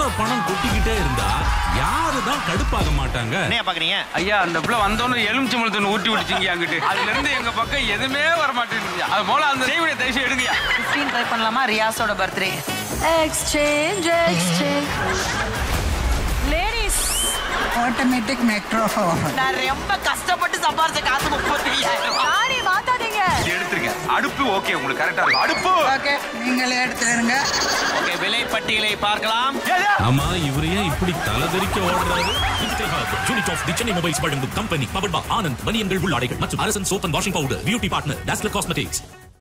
பணம் கொட்டிக்கிட்டே இருந்தா யாரு தான் கடுப்பாக மாட்டாங்க என்ன பாக்குறீங்க ஐயா அந்த பிள்ளை வந்தோன்னு எலுமிச்சம்பழத்தை ஊட்டி விட்டுச்சிங்க அங்கிட்டு அதுல இருந்து எங்க பக்கம் எதுவுமே வர மாட்டேங்குது அது போல அந்த செய்வினை தயவு எடுங்கயா ஃபிஃப்டீன் ட்ரை பண்ணலாமா ரியாஸோட birthday exchange exchange ladies automatic microphone நான் ரொம்ப கஷ்டப்பட்டு சம்பாரிச்ச காசு முப்பத்தி ஐயாயிரம் சாரி மாத்தாதீங்க எடுத்துருங்க அடுப்பு ஓகே உங்களுக்கு கரெக்டா இருக்கும் அடுப்பு ஓகே நீங்களே எடுத்துருங்க ஓகே விலை பட்டியலை பார்க்கலாம் ஆமா இவரு ஏன் இப்படி தலைதெறிக்க ஓடுறாரு unit of the Chennai mobiles வழங்கும் கம்பெனி பவர் பா ஆனந்த் மணியங்கள் உள்ளாடைகள் மற்றும் அரசன் சோப்பன் washing powder beauty partner dazzler cosmetics